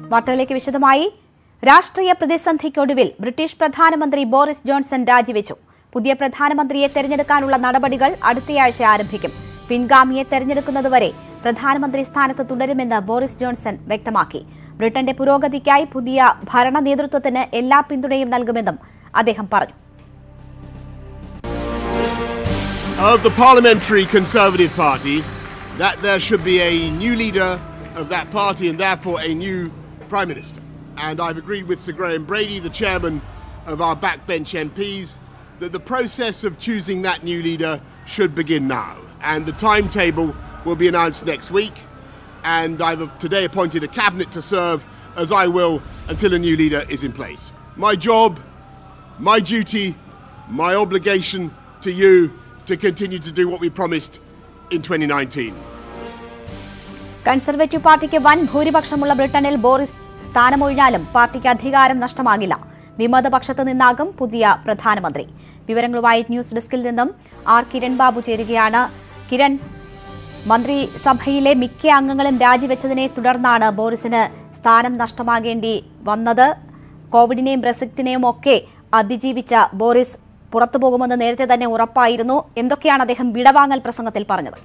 വാർത്തകളിലേക്ക് വിശദമായി രാഷ്ട്രീയ പ്രതിസന്ധിക്കൊടുവിൽ ബ്രിട്ടീഷ് പ്രധാനമന്ത്രി ബോറിസ് ജോൺസൺ രാജിവെച്ചു പുതിയ പ്രധാനമന്ത്രിയെ തെരഞ്ഞെടുക്കാനുള്ള നടപടികൾ അടുത്തയാഴ്ച ആരംഭിക്കും പിൻഗാമിയെ തെരഞ്ഞെടുക്കുന്നതുവരെ പ്രധാനമന്ത്രി സ്ഥാനത്ത് തുടരുമെന്ന് ബോറിസ് ജോൺസൺ വ്യക്തമാക്കി ബ്രിട്ടന്റെ പുരോഗതിക്കായി പുതിയ ഭരണ നേതൃത്വത്തിന് എല്ലാ പിന്തുണയും നൽകുമെന്നും അദ്ദേഹം പറഞ്ഞു of the Parliamentary Conservative Party that there should be a new leader of that party and therefore a new Prime Minister. And I've agreed with Sir Graham Brady, the chairman of our backbench MPs, that the process of choosing that new leader should begin now. And the timetable will be announced next week. And I've today appointed a cabinet to serve as I will until a new leader is in place. My job, my duty, my obligation to you to continue to do what we promised in 2019. Conservative പാർട്ടിക്ക് വൻ ഭൂരിപക്ഷമുള്ള ബ്രിട്ടനിൽ Boris സ്ഥാനമൊഴിഞ്ഞാലും പാർട്ടിക്ക് അധികാരം നഷ്ടമാകില്ല വിമതപക്ഷത്ത് നിന്നാകും പുതിയ പ്രധാനമന്ത്രി വിവരങ്ങളുമായി news ഡെസ്കിൽ നിന്നും ആർ കിരൺ ബാബു ചേരുകയാണ് കിരൺ മന്ത്രിസഭയിലെ മിക്ക അംഗങ്ങളും രാജിവെച്ചതിനെ തുടർന്നാണ് ബോറിസിന് സ്ഥാനം നഷ്ടമാകേണ്ടി വന്നത് കോവിഡിനെയും ബ്രെക്സിറ്റിനെയും ഒക്കെ അതിജീവിച്ച ബോറിസ് പുറത്തു പോകുമെന്ന് നേരത്തെ തന്നെ ഉറപ്പായിരുന്നു എന്തൊക്കെയാണ് അദ്ദേഹം വിടവാങ്ങൽ പ്രസംഗത്തിൽ പറഞ്ഞത്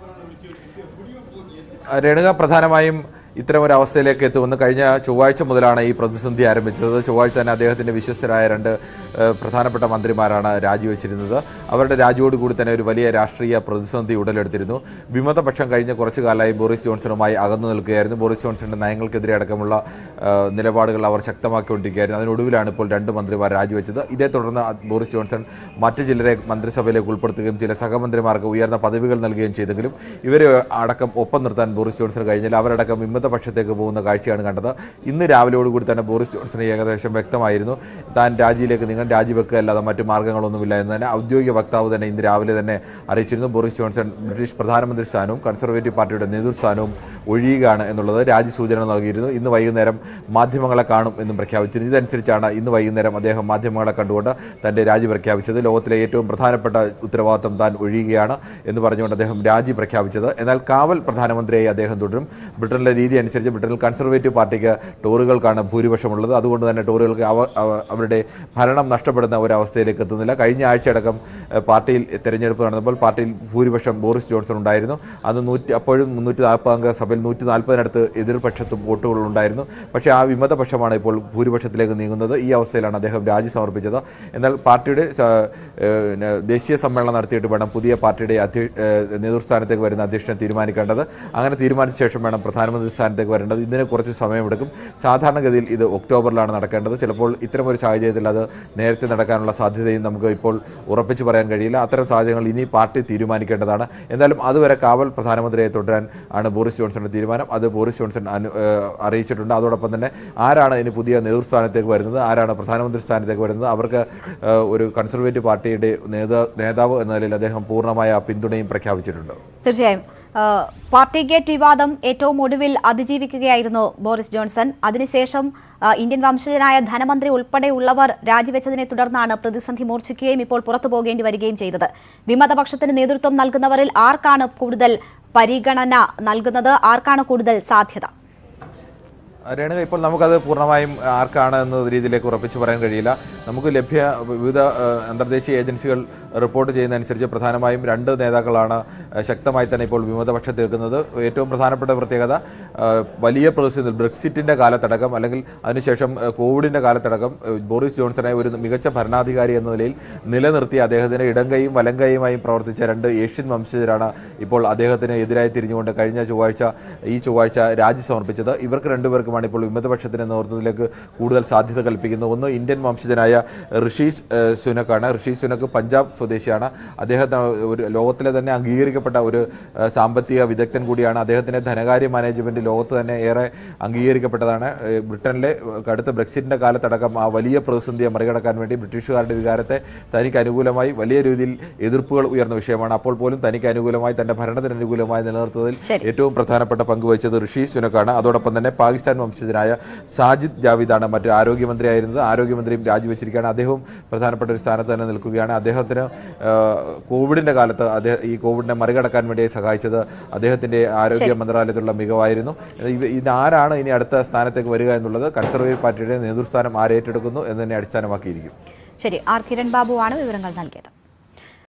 രേണുക പ്രധാനമായും ഇത്തരം ഒരു അവസ്ഥയിലേക്ക് എത്തുമെന്ന് കഴിഞ്ഞ ചൊവ്വാഴ്ച മുതലാണ് ഈ പ്രതിസന്ധി ആരംഭിച്ചത് ചൊവ്വാഴ്ച തന്നെ അദ്ദേഹത്തിൻ്റെ വിശ്വസ്തരായ രണ്ട് ഏഹ്, പ്രധാനപ്പെട്ട മന്ത്രിമാരാണ് രാജിവെച്ചിരുന്നത് അവരുടെ രാജിയോട് കൂടി തന്നെ ഒരു വലിയ രാഷ്ട്രീയ പ്രതിസന്ധി ഉടലെടുത്തിരുന്നു വിമതപക്ഷം കഴിഞ്ഞ കുറച്ചു കാലമായി ബോറിസ് ജോൺസണുമായി അകന്നു നിൽക്കുകയായിരുന്നു ബോറിസ് ജോൺസണിൻ്റെ നയങ്ങൾക്കെതിരെ അടക്കമുള്ള ഏഹ്, നിലപാടുകൾ അവർ ശക്തമാക്കിക്കൊണ്ടിരിക്കുകയായിരുന്നു അതിനൊടുവിലാണ് ഇപ്പോൾ രണ്ട് മന്ത്രിമാർ രാജിവെച്ചത് ഇതേ തുടർന്ന് അത് ബോറിസ് ജോൺസൺ മറ്റു ചിലരെ മന്ത്രിസഭയിലേക്ക് ഉൾപ്പെടുത്തുകയും ചില സഹമന്ത്രിമാർക്ക് ഉയർന്ന പദവികൾ നൽകുകയും ചെയ്തെങ്കിലും ഇവരെ അടക്കം ഒപ്പം നിർത്താൻ ബോറിസ് ജോൺസൺ കഴിഞ്ഞില്ല അവരടക്കം വിമതപക്ഷത്തേക്ക് പോകുന്ന കാഴ്ചയാണ് കണ്ടത് ഇന്ന് രാവിലെയോടുകൂടി തന്നെ ബോറിസ് ജോൺസൺ ഏകദേശം വ്യക്തമായിരുന്നു താൻ രാജിയിലേക്ക് നിങ്ങൾ രാജിവെക്കുക അല്ലാതെ മറ്റു മാർഗ്ഗങ്ങളൊന്നുമില്ല എന്ന് തന്നെ ഔദ്യോഗിക വക്താവ് തന്നെ ഇന്ന് രാവിലെ തന്നെ അറിയിച്ചിരുന്നു ബോറിസ് ജോൺസൺ ബ്രിട്ടീഷ് പ്രധാനമന്ത്രി സ്ഥാനവും കൺസർവേറ്റീവ് പാർട്ടിയുടെ നേതൃസ്ഥാനവും ഒഴിയുകയാണ് എന്നുള്ളത് രാജി സൂചന നൽകിയിരുന്നു ഇന്ന് വൈകുന്നേരം മാധ്യമങ്ങളെ കാണും എന്നും പ്രഖ്യാപിച്ചിരുന്നു ഇതനുസരിച്ചാണ് ഇന്ന് വൈകുന്നേരം അദ്ദേഹം മാധ്യമങ്ങളെ കണ്ടുകൊണ്ട് തൻ്റെ രാജി പ്രഖ്യാപിച്ചത് ലോകത്തിലെ ഏറ്റവും പ്രധാനപ്പെട്ട ഉത്തരവാദിത്വം താൻ ഒഴിയുകയാണ് എന്ന് പറഞ്ഞുകൊണ്ട് അദ്ദേഹം രാജി പ്രഖ്യാപിച്ചത് എന്നാൽ കാവൽ പ്രധാനമന്ത്രിയായി അദ്ദേഹം തുടരും ബ്രിട്ടനിലെ രീതി അനുസരിച്ച് ബ്രിട്ടനിൽ കൺസർവേറ്റീവ് പാർട്ടിക്ക് ടോറുകൾക്കാണ് ഭൂരിപക്ഷമുള്ളത് അതുകൊണ്ട് തന്നെ ടോറുകൾക്ക് അവ അവ- അവരുടെ ഭരണം നഷ്ടപ്പെടുന്ന ഒരു അവസ്ഥയിലേക്ക് എത്തുന്നില്ല കഴിഞ്ഞ ആഴ്ചയടക്കം ഏഹ്, പാർട്ടിയിൽ തെരഞ്ഞെടുപ്പ് നടന്നപ്പോൾ പാർട്ടിയിൽ ഭൂരിപക്ഷം ബോറിസ് ജോൺസൺ ഉണ്ടായിരുന്നു അത് നൂറ്റി അപ്പോഴും മുന്നൂറ്റി നാൽപ്പത് അംഗ സഭയിൽ നൂറ്റി നാൽപ്പതിനടുത്ത് എതിർപക്ഷത്തും വോട്ടുകൾ ഉണ്ടായിരുന്നു പക്ഷേ ആ വിമതപക്ഷമാണ് ഇപ്പോൾ ഭൂരിപക്ഷത്തിലേക്ക് നീങ്ങുന്നത് ഈ അവസ്ഥയിലാണ് അദ്ദേഹം രാജി സമർപ്പിച്ചത് എന്നാൽ പാർട്ടിയുടെ സ- ഏഹ്, ന- ദേശീയ സമ്മേളനം നടത്തിയിട്ട് വേണം പുതിയ പാർട്ടിയുടെ അധ്യ ഏഹ്, നേതൃസ്ഥാനത്തേക്ക് വരുന്ന അധ്യക്ഷനെ തീരുമാനിക്കേണ്ടത് അങ്ങനെ തീരുമാനിച്ച ശേഷം വേണം പ്രധാനമന്ത്രി സ്ഥാനത്തേക്ക് വരേണ്ടത് ഇതിന് കുറച്ച് സമയമെടുക്കും സാധാരണഗതിയിൽ ഇത് ഒക്ടോബറിലാണ് നടക്കേണ്ടത് ചിലപ്പോൾ ഇത്തരമൊരു സാഹചര്യത്തിൽ അത് നേരത്തെ നടക്കാനുള്ള സാധ്യതയും നമുക്ക് ഇപ്പോൾ ഉറപ്പിച്ച് പറയാൻ കഴിയില്ല അത്തരം സാഹചര്യങ്ങൾ ഇനി പാർട്ടി തീരുമാനിക്കേണ്ടതാണ് എന്തായാലും അതുവരെ കാവൽ പ്രധാനമന്ത്രിയെ തുടരാൻ ആണ് ബോറിസ് ജോൺസന്റെ തീരുമാനം അത് ബോറിസ് ജോൺസൺ അനു ഏഹ് അറിയിച്ചിട്ടുണ്ട് അതോടൊപ്പം തന്നെ ആരാണ് ഇനി പുതിയ നേതൃസ്ഥാനത്തേക്ക് വരുന്നത് ആരാണ് പ്രധാനമന്ത്രി സ്ഥാനത്തേക്ക് വരുന്നത് അവർക്ക് ഏഹ് ഒരു കൺസർവേറ്റീവ് പാർട്ടിയുടെ നേതാ നേതാവ് എന്ന നിലയിൽ അദ്ദേഹം പൂർണ്ണമായ പിന്തുണയും പ്രഖ്യാപിച്ചിട്ടുണ്ട് തീർച്ചയായും ആ, പാർട്ടി ഗേറ്റ് വിവാദം ഏറ്റവും ഒടുവിൽ അതിജീവിക്കുകയായിരുന്നു ബോറിസ് ജോൺസൺ അതിനുശേഷം ആ, ഇന്ത്യൻ വംശജനായ ധനമന്ത്രി ഉൾപ്പെടെയുള്ളവർ രാജിവെച്ചതിനെ തുടർന്നാണ് പ്രതിസന്ധി മൂർച്ഛിക്കുകയും ഇപ്പോൾ പുറത്തു പോകേണ്ടി വരികയും ചെയ്തത് വിമതപക്ഷത്തിന് നേതൃത്വം നൽകുന്നവരിൽ ആർക്കാണ് കൂടുതൽ പരിഗണന നൽകുന്നത് ആർക്കാണ് കൂടുതൽ സാധ്യത രേണുക ഇപ്പോൾ നമുക്കത് പൂർണ്ണമായും ആർക്കാണ് എന്ന രീതിയിലേക്ക് ഉറപ്പിച്ച് പറയാൻ കഴിയില്ല നമുക്ക് ലഭ്യ വിവിധ ഏഹ്, അന്തർദേശീയ ഏജൻസികൾ റിപ്പോർട്ട് ചെയ്യുന്നതനുസരിച്ച് പ്രധാനമായും രണ്ട് നേതാക്കളാണ് ഏഹ്, ശക്തമായി തന്നെ ഇപ്പോൾ വിമതപക്ഷത്ത് നിൽക്കുന്നത് ഏറ്റവും പ്രധാനപ്പെട്ട പ്രത്യേകത ഏഹ്, വലിയ പ്രതിസന്ധി ബ്രെക്സിറ്റിൻ്റെ കാലത്തടക്കം അല്ലെങ്കിൽ അതിനുശേഷം ഏഹ്, കോവിഡിൻ്റെ കാലത്തടക്കം ഏഹ്, ബോറിസ് ജോൺസനെ ഒരു മികച്ച ഭരണാധികാരി എന്ന നിലയിൽ നിലനിർത്തി അദ്ദേഹത്തിന് ഇടങ്കൈയും വലങ്കൈയുമായും പ്രവർത്തിച്ച രണ്ട് ഏഷ്യൻ വംശജരാണ് ഇപ്പോൾ അദ്ദേഹത്തിന് എതിരായി തിരിഞ്ഞുകൊണ്ട് കഴിഞ്ഞ ചൊവ്വാഴ്ച ഈ ചൊവ്വാഴ്ച രാജി സമർപ്പിച്ചത് ഇവർക്ക് രണ്ടുപേർക്കുമാണ് ഇപ്പോൾ വിമതപക്ഷത്തിന്റെ നേതൃത്വത്തിലേക്ക് കൂടുതൽ സാധ്യത കൽപ്പിക്കുന്നത് ഒന്ന് ഇന്ത്യൻ വംശജനായ ഋഷീഷ് ഏഹ്, സുനക്കാണ് ഋഷീഷ് സുനക്ക് പഞ്ചാബ് സ്വദേശിയാണ് അദ്ദേഹത്തിന് ഒരു ലോകത്തിലെ തന്നെ അംഗീകരിക്കപ്പെട്ട ഒരു ഏഹ്, സാമ്പത്തിക വിദഗ്ധൻ കൂടിയാണ് അദ്ദേഹത്തിന്റെ ധനകാര്യ മാനേജ്മെന്റ് ലോകത്ത് തന്നെ ഏറെ അംഗീകരിക്കപ്പെട്ടതാണ് ഏഹ്, ബ്രിട്ടനിലെ ഏഹ്, കടുത്ത ബ്രെക്സിറ്റിന്റെ കാലത്തടക്കം ആ വലിയ പ്രതിസന്ധിയെ മറികടക്കാൻ വേണ്ടി ബ്രിട്ടീഷുകാരുടെ വികാരത്തെ തനിക്ക് അനുകൂലമായി വലിയ രീതിയിൽ എതിർപ്പുകൾ ഉയർന്ന വിഷയമാണ് അപ്പോൾ പോലും തനിക്ക് അനുകൂലമായി തന്റെ ഭരണത്തിന് അനുകൂലമായി നിലനിർത്തുന്നതിൽ ശരി. ഏറ്റവും പ്രധാനപ്പെട്ട പങ്ക് വഹിച്ചത് ഋഷി സുനക്കാണ് അതോടൊപ്പം തന്നെ പാകിസ്ഥാൻ വംശജനായ സാജിദ് ജാവിദാണ് മറ്റ് ആരോഗ്യമന്ത്രിയായിരുന്നത് ആരോഗ്യമന്ത്രിയും രാജിവെച്ചിരിക്കുകയാണ് അദ്ദേഹവും പ്രധാനപ്പെട്ട ഒരു സ്ഥാനത്ത് തന്നെ നിൽക്കുകയാണ് അദ്ദേഹത്തിന് ആ, കോവിഡിൻ്റെ കാലത്ത് അദ്ദേഹം ഈ കോവിഡിനെ മറികടക്കാൻ വേണ്ടി സഹായിച്ചത് അദ്ദേഹത്തിൻ്റെ ആരോഗ്യ മന്ത്രാലയത്തിലുള്ള മികവായിരുന്നു ഇവ- ഇനി ആരാണ് ഇനി അടുത്ത സ്ഥാനത്തേക്ക് വരിക എന്നുള്ളത് കൺസർവേറ്റീവ് പാർട്ടിയുടെ നേതൃസ്ഥാനം ആരേറ്റെടുക്കുന്നു എന്നതിനെ അടിസ്ഥാനമാക്കിയിരിക്കും ശരി ആർ കിരൺ ബാബുവാണ് വിവരങ്ങൾ നൽകിയത്